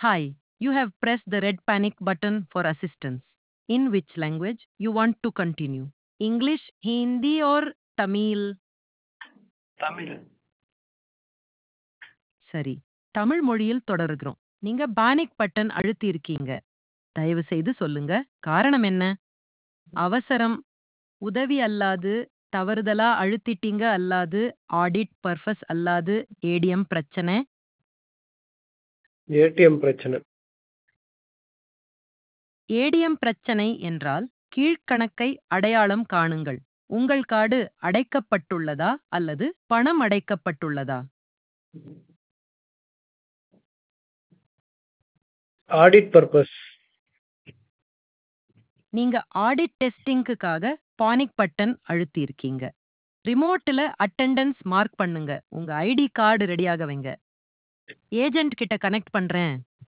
Hi, you have pressed the red panic button for assistance. In which language you want to continue? English, Hindi or Tamil? Tamil சரி தமிழ் மொழியில் தொடர்கிறோம் நீங்க panic button அழுத்தி இருக்கீங்க தயவு செய்து சொல்லுங்க காரணம் என்ன அவசரம் உதவி அல்லாது தவறுதலா அழுத்திட்டீங்க அல்லாது ஆடிட் பர்பஸ் அல்லாது ஏடிஎம் பிரச்சனை ஏடிஎம் பிரச்சனை ஏடிஎம் பிரச்சனை என்றால் கீழ்க்கணக்கை அடையாளம் காணுங்கள் உங்கள் கார்டு அடைக்கப்பட்டுள்ளதா அல்லது பணம் அடைக்கப்பட்டுள்ளதா ஆடிட் பர்பஸ் நீங்க ஆடிட் டெஸ்டிங்க்குக்காக பானிக் பட்டன் அழுத்தி இருக்கீங்க ரிமோட்ல அட்டெண்டன்ஸ் மார்க் பண்ணுங்க உங்க ஐடி கார்டு ரெடியாக வைங்க ஏஜென்ட் கிட்ட கனெக்ட் பண்றேன்